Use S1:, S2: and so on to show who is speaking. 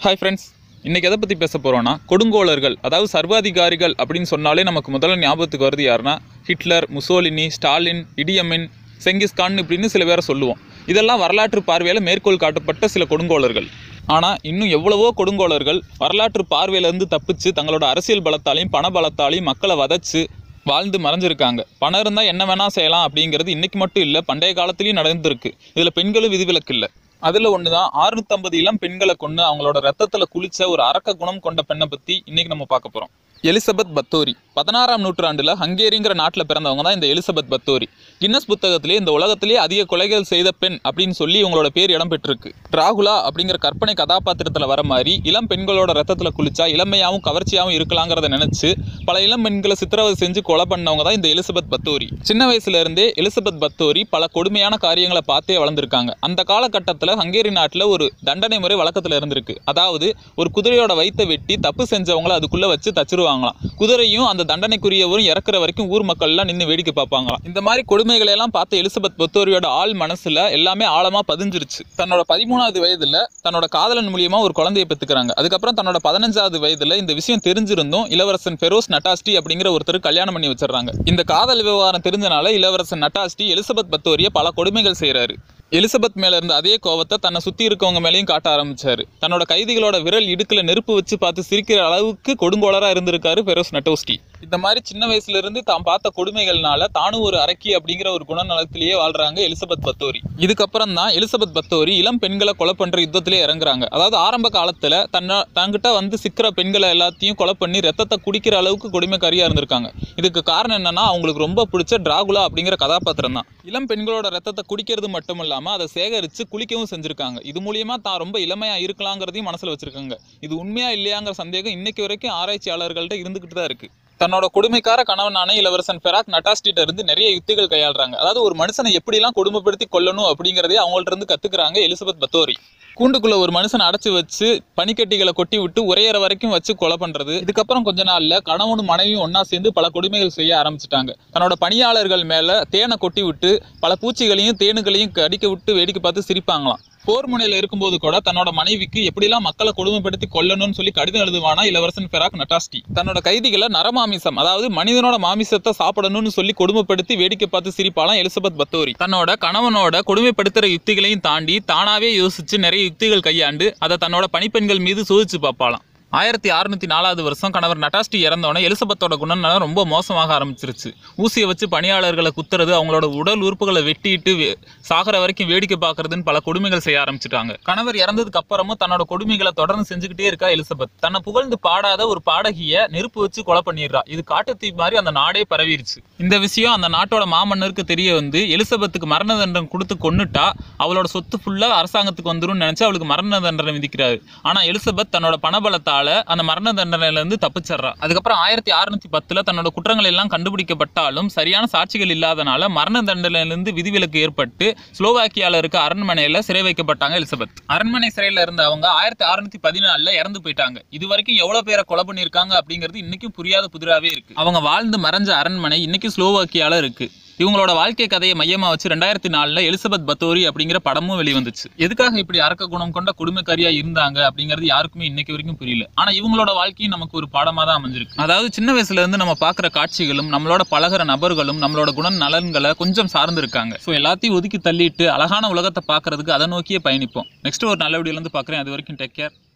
S1: hi friends இன்னைக்கு எதை பற்றி பேச போகிறோன்னா கொடுங்கோலர்கள் அதாவது சர்வாதிகாரிகள் அப்படின்னு சொன்னாலே நமக்கு முதல்ல ஞாபகத்துக்கு வருது யாருன்னா Hitler Mussolini Stalin Idi Amin Genghis Khan இப்படின்னு சில பேரை சொல்லுவோம் இதெல்லாம் வரலாற்று பார்வையில் மேற்கோள் காட்டப்பட்ட சில கொடுங்கோலர்கள் ஆனால் இன்னும் எவ்வளவோ கொடுங்கோலர்கள் வரலாற்று பார்வையிலேருந்து தப்பிச்சு தங்களோட அரசியல் பலத்தாலையும் பண பலத்தாலையும் மக்களை வதைச்சு வாழ்ந்து மறைஞ்சிருக்காங்க பணம் இருந்தால் என்ன வேணால் செய்யலாம் அப்படிங்கிறது இன்னைக்கு மட்டும் இல்லை பண்டைய காலத்துலேயும் நடந்திருக்கு இதில் பெண்களும் விதிவிலக்கு இல்லை அதில் ஒன்று தான் ஆறுநூத்தம்பது இளம் பெண்களை கொண்டு அவங்களோட ரத்தத்தில் குளிச்ச ஒரு அரக்க குணம் கொண்ட பெண்ணை பற்றி இன்னைக்கு நம்ம பார்க்க போகிறோம் எலிசபெத் பத்தோரி பதினாறாம் நூற்றாண்டில் ஹங்கேரிங்கிற நாட்டில் பிறந்தவங்க தான் இந்த எலிசபெத் பத்தோரி கின்னஸ் புத்தகத்திலே இந்த உலகத்திலே அதிக கொலைகள் செய்த பெண் அப்படின்னு சொல்லி இவங்களோட பேர் இடம் பெற்றிருக்கு டிராகுலா அப்படிங்கிற கற்பனை கதாபாத்திரத்தில் வர மாதிரி இளம் பெண்களோட ரத்தத்தில் குளிச்சா இளமையாகவும் கவர்ச்சியாகவும் இருக்கலாங்கிறத நினைச்சு பல இளம் பெண்களை சித்திரவதை செஞ்சு கொலை பண்ணவங்க தான் இந்த எலிசபெத் பத்தோரி சின்ன வயசுல இருந்தே எலிசபெத் பத்தோரி பல கொடுமையான காரியங்களை பார்த்தே வளர்ந்துருக்காங்க அந்த காலகட்டத்தில் ஹங்கேரி நாட்டில் ஒரு தண்டனை முறை வழக்கத்தில் இருந்திருக்கு அதாவது ஒரு குதிரையோட வயித்தை வெட்டி தப்பு செஞ்சவங்கள அதுக்குள்ள வச்சு தச்சிருவாங்களாம் குதிரையும் அந்த தண்டனைக்குரியவரும் இறக்குற வரைக்கும் ஊர் மக்கள்லாம் நின்று வேடிக்கை பார்ப்பாங்களாம் இந்த மாதிரி கொடுமைகளை எல்லாம் பார்த்த எலிசபெத் பத்தோரியோட ஆள் மனசுல எல்லாமே ஆழமா பதிஞ்சிருச்சு தன்னோட பதிமூணாவது வயதுல தன்னோட காதலன் மூலியமா ஒரு குழந்தையை பெற்றுக்கிறாங்க அதுக்கப்புறம் தன்னோட பதினஞ்சாவது வயதுல இந்த விஷயம் தெரிஞ்சிருந்தும் இளவரசன் ஃபெரோஸ் நட்டாஸ்டி அப்படிங்கிற ஒருத்தர் கல்யாணம் பண்ணி வச்சிடுறாங்க இந்த காதல் விவகாரம் தெரிஞ்சனால இளவரசன் நட்டாஸ்டி எலிசபெத் பத்தோரிய பல கொடுமைகள் செய்றாரு எலிசபெத் மேல இருந்த அதே கோவத்தை தன்னை சுத்தி இருக்கவங்க மேலேயும் காட்ட ஆரம்பிச்சாரு தன்னோட கைதிகளோட விரல் இடுக்குல நெருப்பு வச்சு பார்த்து சிரிக்கிற அளவுக்கு கொடுங்கோலரா இருந்திருக்காரு ஃபெரோஸ் நட்டோஸ்டி இந்த மாதிரி சின்ன வயசுல இருந்து தான் பார்த்த கொடுமைகள்னால தானும் ஒரு அரக்கி அப்படிங்கிற ஒரு குணநலத்திலேயே வாழ்றாங்க எலிசபெத் பத்தோரி இதுக்கப்புறம் தான் எலிசபெத் பத்தோரி இளம் பெண்களை கொலை பண்ற யுத்தத்திலே இறங்குறாங்க அதாவது ஆரம்ப காலத்துல தன்ன தங்கிட்ட வந்து சிக்கிற பெண்களை எல்லாத்தையும் கொலை பண்ணி ரத்தத்தை குடிக்கிற அளவுக்கு கொடுமைக்காரியா இருந்திருக்காங்க இதுக்கு காரணம் என்னன்னா அவங்களுக்கு ரொம்ப பிடிச்ச டிராகுலா அப்படிங்கிற கதாபாத்திரம் தான் இளம் பெண்களோட ரத்தத்தை குடிக்கிறது மட்டும் இல்லாம அதை சேகரித்து குளிக்கவும் செஞ்சுருக்காங்க இது மூலியமா தான் ரொம்ப இளமையா இருக்கலாங்கிறதையும் மனசுல வச்சிருக்காங்க இது உண்மையா இல்லையாங்கிற சந்தேகம் இன்னைக்கு வரைக்கும் ஆராய்ச்சியாளர்கள்ட்ட இருந்துகிட்டு தான் இருக்கு தன்னோட கொடுமைக்கார கணவனான இளவரசன் ஃபெராக் நட்டாஸ்டிட்ட இருந்து நிறைய யுக்திகள் கையாளுறாங்க அதாவது ஒரு மனுஷனை எப்படிலாம் கொடுமைப்படுத்தி கொல்லணும் அப்படிங்கிறதே அவங்கள்ட்ட இருந்து கத்துக்கிறாங்க எலிசபெத் பத்தோரி கூண்டுக்குள்ள ஒரு மனுஷனை அடைச்சு வச்சு பனிக்கட்டிகளை கொட்டி விட்டு உரையிற வரைக்கும் வச்சு கொலை பண்றது இதுக்கப்புறம் கொஞ்ச நாள்ல கணவனும் மனைவியும் ஒண்ணா சேர்ந்து பல கொடுமைகள் செய்ய ஆரம்பிச்சிட்டாங்க தன்னோட பணியாளர்கள் மேல தேனை கொட்டி விட்டு பல பூச்சிகளையும் தேனுகளையும் கடிக்க விட்டு வேடிக்கை பார்த்து சிரிப்பாங்களாம் போர் முனையில இருக்கும்போது கூட தன்னோட மனைவிக்கு எப்படிலாம் மக்களை கொடுமைப்படுத்தி கொல்லணும்னு சொல்லி கடிதம் எழுதுவானா இளவரசன் ஃபெராக் நட்டாஸ்டி தன்னோட கைதிகளை நரமாமிசம் அதாவது மனிதனோட மாமிசத்தை சாப்பிடணும்னு சொல்லி கொடுமைப்படுத்தி வேடிக்கை பார்த்து சிரிப்பாலாம் எலிசபெத் பத்தோரி தன்னோட கணவனோட கொடுமைப்படுத்துற யுக்திகளையும் தாண்டி தானாவே யோசிச்சு நிறைய யுக்திகள் கையாண்டு அதை தன்னோட பணிப்பெண்கள் மீது சோதிச்சு பார்ப்பாளாம் ஆயிரத்தி அறுநூத்தி நாலாவது வருஷம் கணவர் நட்டாஸ்டி இறந்தோடனே எலிசபெத்தோட குணநலம் ரொம்ப மோசமாக ஆரம்பிச்சிருச்சு ஊசியை வச்சு பணியாளர்களை குத்துறது அவங்களோட உடல் உறுப்புகளை வெட்டிட்டு வே- சாகிற வரைக்கும் வேடிக்கை பார்க்கறதுன்னு பல கொடுமைகள் செய்ய ஆரம்பிச்சிட்டாங்க கணவர் இறந்ததுக்கு அப்புறமும் தன்னோட கொடுமைகளை தொடர்ந்து செஞ்சுக்கிட்டே இருக்கா எலிசபெத் தன்னை புகழ்ந்து பாடாத ஒரு பாடகிய நெருப்பு வச்சு கொலை பண்ணிடுறா இது காட்டுத்தீ மாதிரி அந்த நாடே பரவிருச்சு இந்த விஷயம் அந்த நாட்டோட மாமன்னருக்கு தெரிய வந்து எலிசபெத்துக்கு மரண தண்டனை கொடுத்து கொன்னுட்டா அவளோட சொத்து ஃபுல்லா அரசாங்கத்துக்கு வந்துரும்னு நினைச்சு அவளுக்கு மரண தண்டனை விதிக்கிறாரு ஆனா எலிசபெத் தன்னோட பணபலத்தால அந்த மரண தண்டனையில இருந்து தப்பிச்சிடுறா அதுக்கப்புறம் ஆயிரத்தி அறுநூத்தி பத்துல தன்னோட குற்றங்கள் எல்லாம் கண்டுபிடிக்கப்பட்டாலும் சரியான சாட்சிகள் இல்லாதனால மரண தண்டனையிலிருந்து விதிவிலக்கு ஏற்பட்டு ஸ்லோவாக்கியால இருக்க அரண்மனையில சிறை வைக்கப்பட்டாங்க எலிசபெத் அரண்மனை சிறையில இருந்த அவங்க ஆயிரத்தி அறுநூத்தி பதினாலுல இறந்து போயிட்டாங்க இது வரைக்கும் எவ்வளவு பேரை கொலை பண்ணியிருக்காங்க அப்படிங்கிறது இன்னைக்கும் புரியாத புதிராவே இருக்கு அவங்க வாழ்ந்து மறைஞ்ச அரண்மனை இன்னைக்கு ஸ்லோவாக்கியால இருக்கு இவங்களோட வாழ்க்கை கதையை மையமா வச்சு ரெண்டாயிரத்தி நாலுல எலிசபெத் பத்தோரி அப்படிங்கிற படமும் வெளிவந்துச்சு எதுக்காக இப்படி அரக்க குணம் கொண்ட குடும்பக்காரியா இருந்தாங்க அப்படிங்கிறது யாருக்குமே இன்னைக்கு வரைக்கும் புரியல ஆனா இவங்களோட வாழ்க்கையும் நமக்கு ஒரு பாடமா தான் அமைஞ்சிருக்கு அதாவது சின்ன வயசுல இருந்து நம்ம பாக்குற காட்சிகளும் நம்மளோட பழகுற நபர்களும் நம்மளோட குண நலன்களை கொஞ்சம் சார்ந்து இருக்காங்க ஸோ எல்லாத்தையும் ஒதுக்கி தள்ளிட்டு அழகான உலகத்தை பார்க்கறதுக்கு அதை நோக்கியே பயணிப்போம் நெக்ஸ்ட் ஒரு நல்ல வீடியோல இருந்து பார்க்குறேன் அது வரைக்கும் டேக் கேர்